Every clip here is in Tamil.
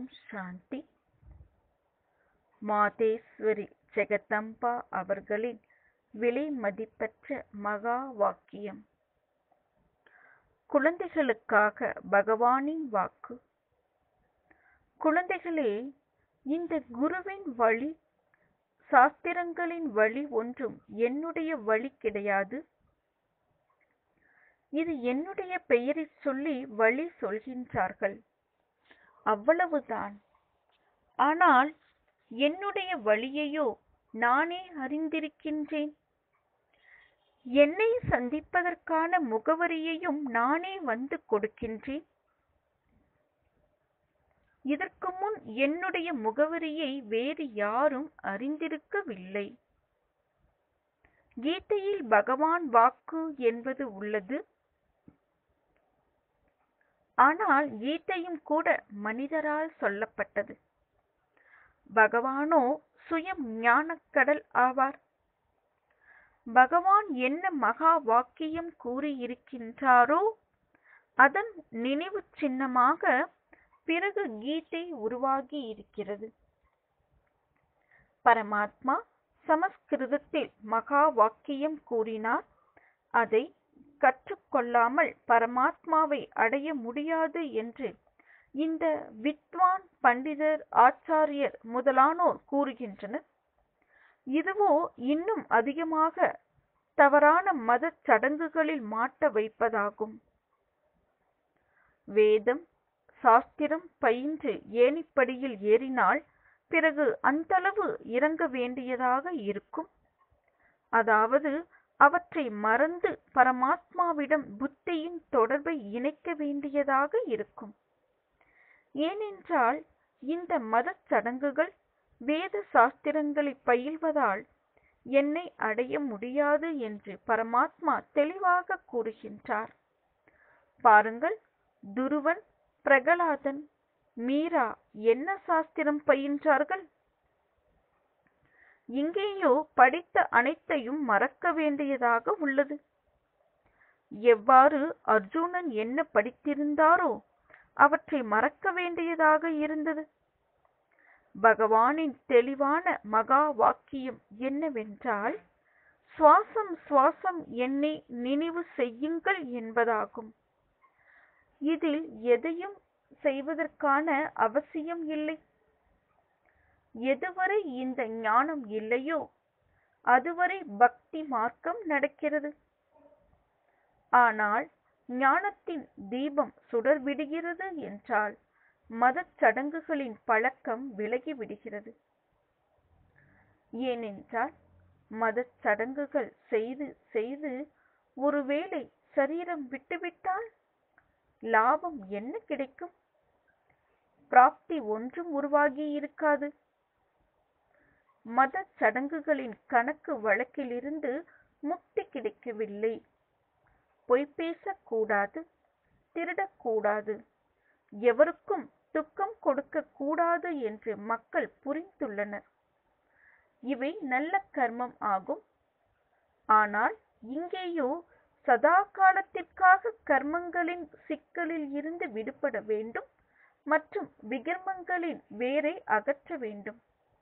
ஓம் சாந்தி மாதேஸ்வரி ஜெகதம்பா அவர்களின் விலை மதிப்பற்ற மகா வாக்கியம் குழந்தைகளுக்காக பகவானின் வாக்கு குழந்தைகளே இந்த குருவின் வழி சாஸ்திரங்களின் வழி ஒன்றும் என்னுடைய வழி கிடையாது இது என்னுடைய பெயரைச் சொல்லி வழி சொல்கின்றார்கள் அவ்வளவுதான் ஆனால் என்னுடைய வழியையோ நானே அறிந்திருக்கின்றேன் என்னை சந்திப்பதற்கான முகவரியையும் நானே வந்து கொடுக்கின்றேன் இதற்கு முன் என்னுடைய முகவரியை வேறு யாரும் அறிந்திருக்கவில்லை கீதையில் பகவான் வாக்கு என்பது உள்ளது ஆனால் கீதையும் கூட மனிதரால் சொல்லப்பட்டது பகவானோ சுயம் ஞானக்கடல் ஆவார் பகவான் என்ன மகா வாக்கியம் கூறியிருக்கின்றாரோ அதன் நினைவு சின்னமாக பிறகு கீதை உருவாகி இருக்கிறது பரமாத்மா சமஸ்கிருதத்தில் மகா வாக்கியம் கூறினார் அதை கற்றுக்கொள்ளாமல் பரமாத்மாவை அடைய முடியாது என்று இந்த வித்வான் பண்டிதர் ஆச்சாரியர் முதலானோர் கூறுகின்றனர் இதுவோ இன்னும் அதிகமாக தவறான மத சடங்குகளில் மாட்ட வைப்பதாகும் வேதம் சாஸ்திரம் பயின்று ஏணிப்படியில் ஏறினால் பிறகு அந்தளவு இறங்க வேண்டியதாக இருக்கும் அதாவது அவற்றை மறந்து பரமாத்மாவிடம் புத்தியின் தொடர்பை இணைக்க வேண்டியதாக இருக்கும் ஏனென்றால் இந்த மத சடங்குகள் வேத சாஸ்திரங்களை பயில்வதால் என்னை அடைய முடியாது என்று பரமாத்மா தெளிவாக கூறுகின்றார் பாருங்கள் துருவன் பிரகலாதன் மீரா என்ன சாஸ்திரம் பயின்றார்கள் இங்கேயோ படித்த அனைத்தையும் மறக்க வேண்டியதாக உள்ளது எவ்வாறு அர்ஜுனன் என்ன படித்திருந்தாரோ அவற்றை மறக்க வேண்டியதாக இருந்தது பகவானின் தெளிவான மகா வாக்கியம் என்னவென்றால் சுவாசம் சுவாசம் என்னை நினைவு செய்யுங்கள் என்பதாகும் இதில் எதையும் செய்வதற்கான அவசியம் இல்லை எதுவரை இந்த ஞானம் இல்லையோ அதுவரை பக்தி மார்க்கம் நடக்கிறது ஆனால் ஞானத்தின் தீபம் சுடர் விடுகிறது என்றால் மதச் சடங்குகளின் பழக்கம் விலகி விடுகிறது ஏனென்றால் மதச் சடங்குகள் செய்து செய்து ஒருவேளை சரீரம் விட்டுவிட்டால் லாபம் என்ன கிடைக்கும் பிராப்தி ஒன்றும் உருவாகி இருக்காது மத சடங்குகளின் கணக்கு வழக்கிலிருந்து முக்தி கிடைக்கவில்லை பொய் பேசக்கூடாது திருடக்கூடாது எவருக்கும் துக்கம் கொடுக்க கூடாது என்று மக்கள் புரிந்துள்ளனர் இவை நல்ல கர்மம் ஆகும் ஆனால் இங்கேயோ சதா காலத்திற்காக கர்மங்களின் சிக்கலில் இருந்து விடுபட வேண்டும் மற்றும் விகர்மங்களின் வேரை அகற்ற வேண்டும்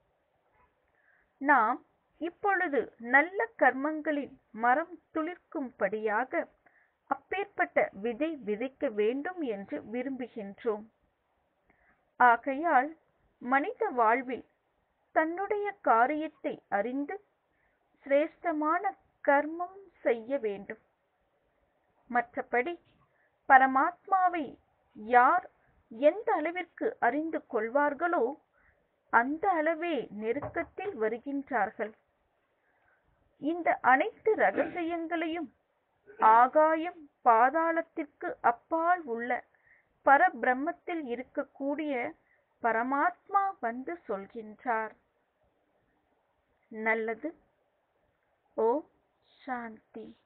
நாம் இப்பொழுது நல்ல கர்மங்களின் மரம் துளிர்க்கும்படியாக அப்பேற்பட்ட விதை விதைக்க வேண்டும் என்று விரும்புகின்றோம் ஆகையால் மனித வாழ்வில் தன்னுடைய காரியத்தை அறிந்து சிரேஷ்டமான கர்மம் செய்ய வேண்டும் மற்றபடி பரமாத்மாவை யார் எந்த அளவிற்கு அறிந்து கொள்வார்களோ அந்த அளவே நெருக்கத்தில் வருகின்றார்கள் இந்த அனைத்து ரகசியங்களையும் ஆகாயம் பாதாளத்திற்கு அப்பால் உள்ள பரபிரம்மத்தில் இருக்கக்கூடிய பரமாத்மா வந்து சொல்கின்றார் நல்லது ஓ சாந்தி